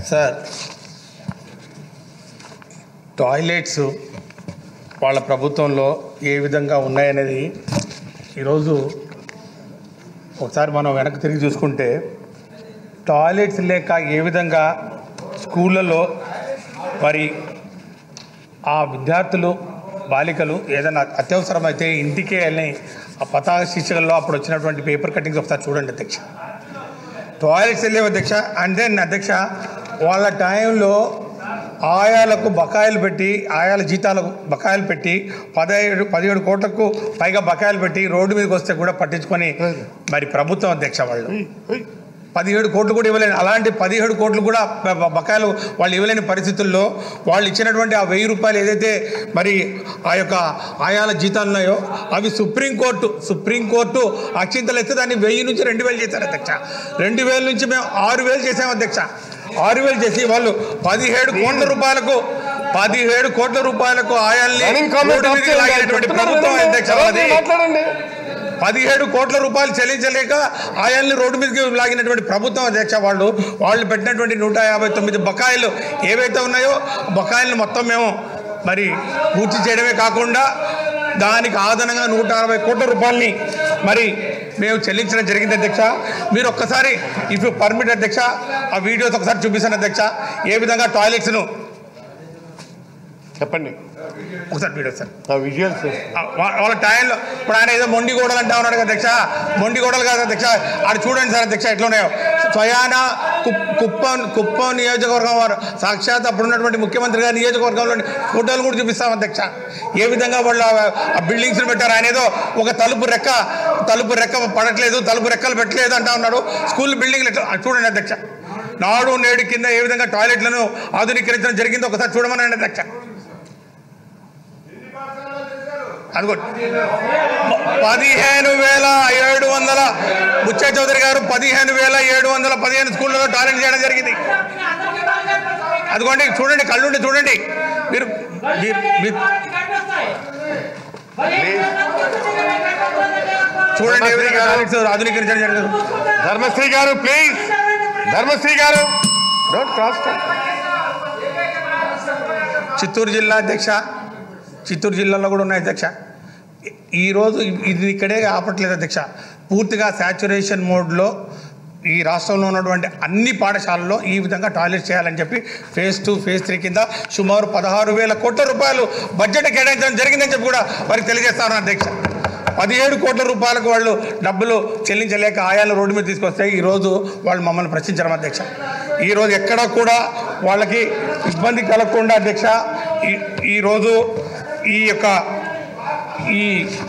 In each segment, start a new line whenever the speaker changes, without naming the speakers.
Sir toilets వాళ్ళ ప్రభుత్వంలో ఏ విధంగా ఉన్నాయనేది ఈరోజు ఒకసారి మనం వెనక్కి తిరిగి చూసుకుంటే టాయిలెట్స్ లేక ఏ విధంగా స్కూళ్ళలో మరి ఆ విద్యార్థులు బాలికలు ఏదైనా అత్యవసరమైతే ఇంటికే వెళ్ళి ఆ పతాక శీర్షికల్లో అప్పుడు వచ్చినటువంటి పేపర్ కటింగ్స్ ఒకసారి చూడండి అధ్యక్ష టాయిలెట్స్ వెళ్ళేవి అధ్యక్ష అండ్ దెన్ అధ్యక్ష వాళ్ళ టైంలో ఆయాలకు బకాయిలు పెట్టి ఆయాల జీతాలకు బకాయిలు పెట్టి పదిహేడు పదిహేడు కోట్లకు పైగా బకాయిలు పెట్టి రోడ్డు మీదకి వస్తే కూడా పట్టించుకొని మరి ప్రభుత్వం అధ్యక్ష వాళ్ళు పదిహేడు కోట్లు కూడా ఇవ్వలేని అలాంటి పదిహేడు కోట్లు కూడా బ- బ- బకాయిలు వాళ్ళు ఇవ్వలేని పరిస్థితుల్లో వాళ్ళు ఇచ్చినటువంటి ఆ వెయ్యి రూపాయలు ఏదైతే మరి ఆ యొక్క ఆయాల జీతాలు ఉన్నాయో అవి సుప్రీంకోర్టు సుప్రీంకోర్టు అక్షింతలు ఎత్తే దాన్ని వెయ్యి నుంచి రెండు వేలు చేశారు అధ్యక్ష రెండు వేల నుంచి మేము ఆరు వేలు చేసాం అధ్యక్ష ఆరు వేలు చేసి వాళ్ళు పదిహేడు కోట్ల రూపాయలకు పదిహేడు కోట్ల రూపాయలకు ఆయాల్ని
రన్నింగ్ కామెంట్
రోడ్డు మీదకి లాగినటువంటి ప్రభుత్వం అధ్యక్ష వాళ్ళది.
మాట్లాడండి
పదిహేడు కోట్ల రూపాయలు చెల్లించలేక ఆయన్ని రోడ్డు మీదకి లాగినటువంటి ప్రభుత్వం అధ్యక్ష వాళ్ళు వాళ్ళు పెట్టినటువంటి నూట యాభై తొమ్మిది బకాయిలు ఏవైతే ఉన్నాయో బకాయిలను మొత్తం మేము మరి పూర్తి చేయడమే కాకుండా దానికి ఆదనంగా నూట అరవై కోట్ల రూపాయలని మరి మేము చెల్లించడం జరిగింది అధ్యక్ష మీరు ఒక్కసారి ఇఫ్ యూ పర్మిట్ అధ్యక్ష ఆ వీడియోస్ ఒకసారి చూపిస్తాను అధ్యక్ష ఏ విధంగా టాయిలెట్స్ను
చెప్పండి
ఒకసారి వీడియో సార్
ఆ విజువల్స్
ఆ వా- వాళ్ళ టైంలో ఇప్పుడు ఆయన ఏదో మొండి గోడలు అంటా ఉన్నాడు కదా అధ్యక్ష మొండి గోడలు కాదు అధ్యక్ష ఆడ చూడండి సార్ అధ్యక్ష ఎట్లా ఉన్నాయో స్వయాన కుప్- కుప్పం కుప్పం నియోజకవర్గం వారు సాక్షాత్ అప్పుడు ఉన్నటువంటి ముఖ్యమంత్రి గారి నియోజకవర్గంలోని ఫోటోలు కూడా చూపిస్తాం అధ్యక్ష ఏ విధంగా వాళ్ళు ఆ- ఆ బిల్డింగ్స్ పెట్టారు ఆయన ఏదో ఒక తలుపు రెక్క తలుపు రెక్క పడట్లేదు తలుపు రెక్కలు పెట్టలేదు అంటా ఉన్నాడు స్కూల్ బిల్డింగ్లు ఎట్లా ఆ చూడండి అధ్యక్ష నాడు నేడు కింద ఏ విధంగా టాయిలెట్లను ఆధునీకరించడం జరిగిందో ఒకసారి చూడమనండి అధ్యక్ష అదిగో పదిహేను వేల ఏడు వందల బుచ్చ చౌదరి గారు పదిహేను వేల ఏడు వందల పదిహేను స్కూళ్ళలో టాలెంట్ చేయడం జరిగింది అదిగోండి చూడండి కళ్ళుండి చూడండి మీరు మీరు- మీరు చూడండి ఏ విధంగా టాయిలెట్స్ ఆధునీకరించడం జరిగింది
ధర్మశ్రీ గారు ప్లీజ్ ధర్మశ్రీ గారు డోంట్ క్రాస్
చిత్తూరు జిల్లా అధ్యక్ష చిత్తూరు జిల్లాలో కూడా ఉన్నాయి అధ్యక్ష ఈ- ఈరోజు ఇది ఇక్కడే ఆపట్లేదు అధ్యక్ష పూర్తిగా శాచురేషన్ మోడ్లో ఈ రాష్ట్రంలో ఉన్నటువంటి అన్ని పాఠశాలల్లో ఈ విధంగా టాయిలెట్ చేయాలని చెప్పి ఫేజ్ టూ ఫేజ్ త్రీ కింద సుమారు పదహారు వేల కోట్ల రూపాయలు బడ్జెట్ కేటాయించడం జరిగిందని చెప్పి కూడా వారికి తెలియజేస్తాను అధ్యక్ష పదిహేడు కోట్ల రూపాయలకు వాళ్ళు డబ్బులు చెల్లించలేక ఆయాలు రోడ్డు మీద తీసుకొస్తే ఈరోజు వాళ్ళు మమ్మల్ని ప్రశ్నించడం అధ్యక్ష ఈరోజు ఎక్కడా కూడా వాళ్ళకి ఇబ్బంది కలగకుండా అధ్యక్ష ఈ ఈరోజు ఈ యొక్క ఈ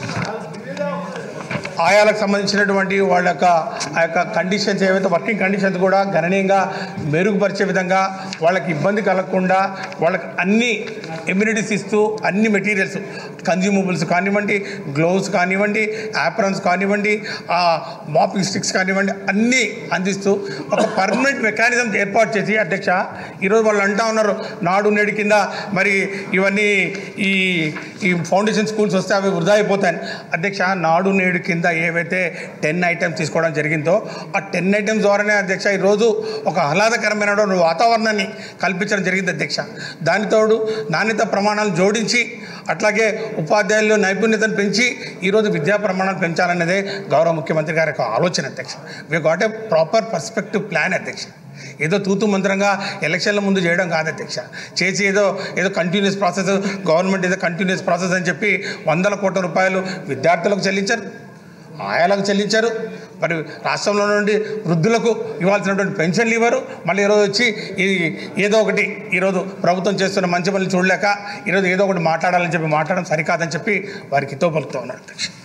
ఆయాలకు సంబంధించినటువంటి వాళ్ళ యొక్క ఆ యొక్క కండిషన్స్ ఏవైతే వర్కింగ్ కండిషన్స్ కూడా గణనీయంగా మెరుగుపరిచే విధంగా వాళ్ళకి ఇబ్బంది కలగకుండా వాళ్ళకి అన్ని ఇమ్యూనిటీస్ ఇస్తూ అన్ని మెటీరియల్స్ కన్జ్యూమబుల్స్ కానివ్వండి గ్లోవ్స్ కానివ్వండి యాప్రన్స్ కానివ్వండి మాపింగ్ స్టిక్స్ కానివ్వండి అన్నీ అందిస్తూ ఒక పర్మనెంట్ మెకానిజం ఏర్పాటు చేసి అధ్యక్ష ఈరోజు వాళ్ళు అంటా ఉన్నారు నాడు నేడు కింద మరి ఇవన్నీ ఈ ఈ ఫౌండేషన్ స్కూల్స్ వస్తే అవి వృధా అయిపోతాయని అధ్యక్ష నాడు నేడు కింద ఏవైతే టెన్ ఐటమ్స్ తీసుకోవడం జరిగిందో ఆ టెన్ ఐటమ్స్ ద్వారానే అధ్యక్ష ఈరోజు ఒక ఆహ్లాదకరమైన వాతావరణాన్ని కల్పించడం జరిగింది అధ్యక్ష దానితోడు నాణ్యత ప్రమాణాలు జోడించి అట్లాగే ఉపాధ్యాయుల్లో నైపుణ్యతను పెంచి ఈరోజు విద్యా ప్రమాణాలు పెంచాలన్నదే గౌరవ ముఖ్యమంత్రి గారి యొక్క ఆలోచన అధ్యక్ష we got a proper perspective plan అధ్యక్ష ఏదో తూతు మంత్రంగా ఎలక్షన్ల ముందు చేయడం కాదు అధ్యక్ష చేసి ఏదో ఏదో కంటిన్యూస్ ప్రాసెస్ గవర్నమెంట్ ఏదో కంటిన్యూస్ ప్రాసెస్ అని చెప్పి వందల కోట్ల రూపాయలు విద్యార్థులకు చెల్లించారు ఆయాలకు చెల్లించారు మరి రాష్ట్రంలో నుండి వృద్ధులకు ఇవ్వాల్సినటువంటి పెన్షన్లు ఇవ్వరు మళ్ళీ ఈరోజు వచ్చి ఈ ఏదో ఒకటి ఈరోజు ప్రభుత్వం చేస్తున్న మంచి పనులు చూడలేక ఈరోజు ఏదో ఒకటి మాట్లాడాలని చెప్పి మాట్లాడడం సరికాదని చెప్పి వారికి హితో పలుకుతూ ఉన్నారు అధ్యక్ష